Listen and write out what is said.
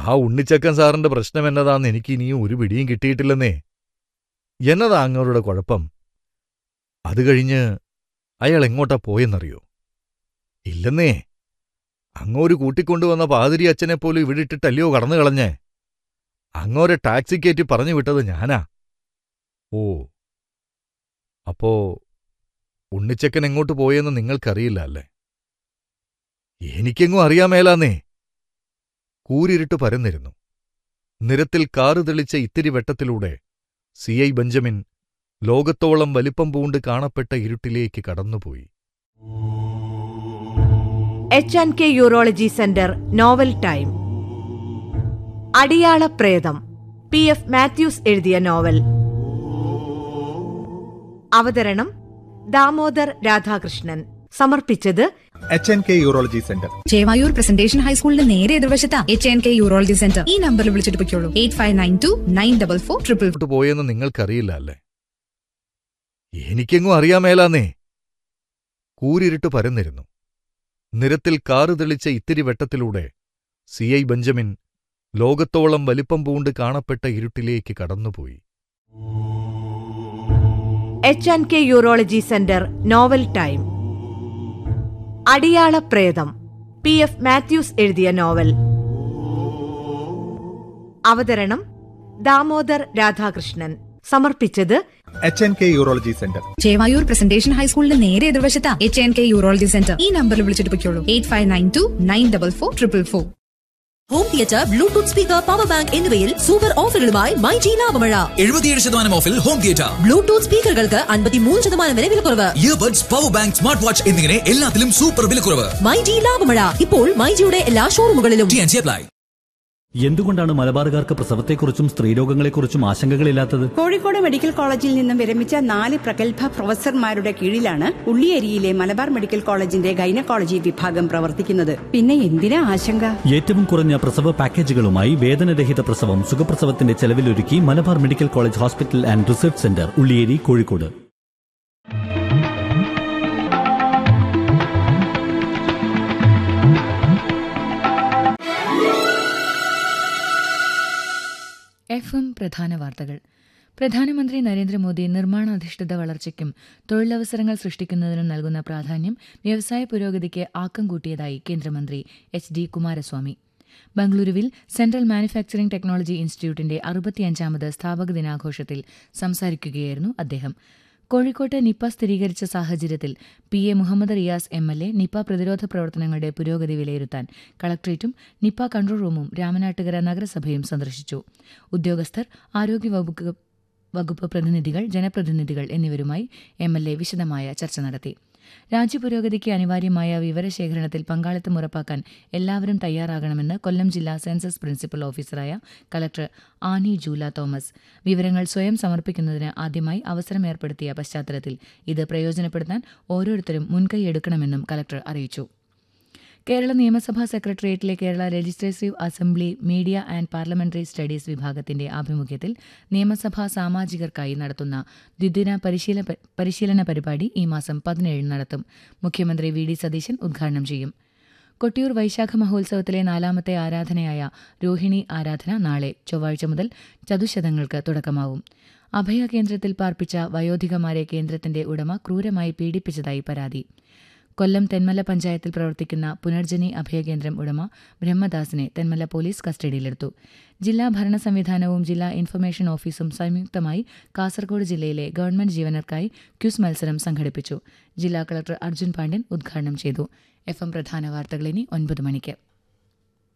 ആ ഉണ്ണിച്ചക്കൻ സാറിന്റെ പ്രശ്നം എന്നതാന്ന് എനിക്ക് ഇനിയും ഒരു പിടിയും കിട്ടിയിട്ടില്ലെന്നേ എന്നതാ അങ്ങവരുടെ കുഴപ്പം അത് കഴിഞ്ഞ് അയാൾ എങ്ങോട്ടാ പോയെന്നറിയോ ഇല്ലെന്നേ അങ്ങോര് കൂട്ടിക്കൊണ്ടുവന്ന പാതിരി അച്ഛനെപ്പോലും ഇവിടെ ഇട്ടിട്ടല്ലയോ കടന്നു കളഞ്ഞേ അങ്ങോരെ ടാക്സി കയറ്റി പറഞ്ഞു വിട്ടത് ഞാനാ ഓ അപ്പോ ഉണ്ണിച്ചക്കൻ എങ്ങോട്ട് പോയെന്ന് നിങ്ങൾക്കറിയില്ല അല്ലേ എനിക്കെങ്ങും അറിയാമേലാന്നേ കൂരിരുട്ട് പരന്നിരുന്നു നിരത്തിൽ കാറ് തെളിച്ച ഇത്തിരി വെട്ടത്തിലൂടെ സി ഐ ബെഞ്ചമിൻ ലോകത്തോളം വലിപ്പം പൂണ്ട് കാണപ്പെട്ട ഇരുട്ടിലേക്ക് കടന്നുപോയി H and K urology centre novel time അടിയാള പ്രേതം പി എഫ് മാത്യൂസ് എഴുതിയ നോവൽ അവതരണം ദാമോദർ രാധാകൃഷ്ണൻ സമർപ്പിച്ചത് H N K urology centre Chevayur presentation ഹൈസ്കൂളിന്റെ നേരെ എതിർവശത്താ H N K urology centre ഈ നമ്പറിൽ വിളിച്ചിട്ട് പൊയ്ക്കോളൂ eight five nine two nine double four triple എങ്ങോട്ട് പോയെന്ന് നിങ്ങൾക്കറിയില്ല അല്ലേ എനിക്കെങ്ങും അറിയാമേലാന്നേ കൂരിരുട്ട് പരന്നിരുന്നു നിരത്തിൽ കാറ് തെളിച്ച ഇത്തിരി വെട്ടത്തിലൂടെ സി ഐ ബെഞ്ചമിൻ ലോകത്തോളം വലിപ്പം പൂണ്ട് കാണപ്പെട്ട ഇരുട്ടിലേക്ക് കടന്നുപോയി H and K urology centre novel time അടിയാള പ്രേതം പി എഫ് മാത്യൂസ് എഴുതിയ നോവൽ അവതരണം ദാമോദർ രാധാകൃഷ്ണൻ സമർപ്പിച്ചത് H N K urology centre Chevayur presentation ഹൈസ്കൂളിന്റെ നേരെ എതിർവശത്താ H N K urology centre ഈ നമ്പറിൽ വിളിച്ചിട്ട് പൊയ്ക്കോളൂ eight five nine two nine double four triple four home theatre Bluetooth speaker power bank എന്നിവയിൽ സൂപ്പർ ഓഫറുകളുമായി മൈ ജി ലാഭമഴ എഴുപത്തിയേഴ് ശതമാനം ഓഫിൽ ഹോം തിയേറ്റർ ബ്ലൂടൂത്ത് സ്പീക്കറുകൾക്ക് അൻപത്തിമൂന്ന് ശതമാനം വരെ വിലക്കുറവ് earbuds power bank smart watch എന്നിങ്ങനെ എല്ലാത്തിലും സൂപ്പർ വിലക്കുറവ് മൈ ജി ലാഭമഴ ഇപ്പോൾ മൈ ജിയുടെ എല്ലാ ഷോറൂമുകളിലും ടി ആൻഡ് അപ്ലൈ എന്തുകൊണ്ടാണ് മലബാറുകാർക്ക് പ്രസവത്തെക്കുറിച്ചും സ്ത്രീരോഗങ്ങളെക്കുറിച്ചും ആശങ്കകളില്ലാത്തത് കോഴിക്കോട് മെഡിക്കൽ കോളേജിൽ നിന്നും വിരമിച്ച നാല് പ്രഗത്ഭ പ്രൊഫസർമാരുടെ കീഴിലാണ് ഉള്ളിയേരിയിലെ മലബാർ മെഡിക്കൽ കോളേജിന്റെ ഗൈനക്കോളജി വിഭാഗം പ്രവർത്തിക്കുന്നത് പിന്നെ എന്തിനാ ആശങ്ക ഏറ്റവും കുറഞ്ഞ പ്രസവ പാക്കേജുകളുമായി വേദനരഹിത പ്രസവം സുഖപ്രസവത്തിന്റെ ചെലവിലൊരുക്കി Malabar medical college hospital and research centre Ulliyeri Kozhikode F M പ്രധാന വാർത്തകൾ പ്രധാനമന്ത്രി നരേന്ദ്രമോദി നിർമ്മാണാധിഷ്ഠിത വളർച്ചയ്ക്കും തൊഴിലവസരങ്ങൾ സൃഷ്ടിക്കുന്നതിനും നൽകുന്ന പ്രാധാന്യം വ്യവസായ പുരോഗതിക്ക് ആക്കം കൂട്ടിയതായി കേന്ദ്രമന്ത്രി എച്ച് ഡി കുമാരസ്വാമി ബംഗളൂരുവിൽ സെൻട്രൽ മാനുഫാക്ചറിംഗ് ടെക്നോളജി ഇൻസ്റ്റിറ്റ്യൂട്ടിന്റെ അറുപത്തിയഞ്ചാമത് സ്ഥാപക ദിനാഘോഷത്തിൽ സംസാരിക്കുകയായിരുന്നു അദ്ദേഹം കോഴിക്കോട്ട് നിപ്പ സ്ഥിരീകരിച്ച സാഹചര്യത്തിൽ P A Muhammad Riyas M L A Nipah പ്രതിരോധ പ്രവർത്തനങ്ങളുടെ പുരോഗതി വിലയിരുത്താൻ കളക്ട്രേറ്റും നിപ്പ കൺട്രോൾ റൂമും രാമനാട്ടുകര നഗരസഭയും സന്ദർശിച്ചു ഉദ്യോഗസ്ഥർ ആരോഗ്യവകുപ്പ് വകുപ്പ് പ്രതിനിധികൾ ജനപ്രതിനിധികൾ എന്നിവരുമായി എം എൽ എ വിശദമായ ചർച്ച നടത്തി രാജ്യപുരോഗതിക്ക് അനിവാര്യമായ വിവരശേഖരണത്തിൽ പങ്കാളിത്തം ഉറപ്പാക്കാൻ എല്ലാവരും തയ്യാറാകണമെന്ന് കൊല്ലം ജില്ലാ സെൻസസ് പ്രിൻസിപ്പൽ ഓഫീസറായ കളക്ടർ ആനി ജൂല തോമസ് വിവരങ്ങൾ സ്വയം സമർപ്പിക്കുന്നതിന് ആദ്യമായി അവസരം ഏർപ്പെടുത്തിയ പശ്ചാത്തലത്തിൽ ഇത് പ്രയോജനപ്പെടുത്താൻ ഓരോരുത്തരും മുൻകൈയെടുക്കണമെന്നും കളക്ടർ അറിയിച്ചു കേരള നിയമസഭാ സെക്രട്ടേറിയറ്റിലെ Kerala legislative assembly media and parliamentary studies വിഭാഗത്തിന്റെ ആഭിമുഖ്യത്തിൽ നിയമസഭാ സാമാജികർക്കായി നടത്തുന്ന ദ്വിദിന പരിശീല പരിശീലന പരിപാടി ഈ മാസം പതിനേഴിന് നടത്തും മുഖ്യമന്ത്രി വി ഡി സതീശൻ ഉദ്ഘാടനം ചെയ്യും കൊട്ടിയൂർ വൈശാഖ മഹോത്സവത്തിലെ നാലാമത്തെ ആരാധനയായ രോഹിണി ആരാധന നാളെ ചൊവ്വാഴ്ച മുതൽ ചതുശതങ്ങൾക്ക് തുടക്കമാവും അഭയ കേന്ദ്രത്തിൽ പാർപ്പിച്ച വയോധികമാരെ കേന്ദ്രത്തിന്റെ ഉടമ ക്രൂരമായി പീഡിപ്പിച്ചതായി പരാതി കൊല്ലം തെന്മല പഞ്ചായത്തിൽ പ്രവർത്തിക്കുന്ന പുനർജനി അഭയകേന്ദ്രം ഉടമ ബ്രഹ്മദാസിനെ തെന്മല പോലീസ് കസ്റ്റഡിയിലെടുത്തു ജില്ലാ ഭരണ സംവിധാനവും ജില്ലാ ഇൻഫർമേഷൻ ഓഫീസും സംയുക്തമായി കാസർഗോഡ് ജില്ലയിലെ ഗവൺമെന്റ് ജീവനർക്കായി ക്യൂസ് മത്സരം സംഘടിപ്പിച്ചു ജില്ലാ കളക്ടർ അർജുൻ പാണ്ഡ്യൻ ഉദ്ഘാടനം ചെയ്തു എഫ് എം പ്രധാന വാർത്തകൾ ഇനി ഒൻപത് മണിക്ക്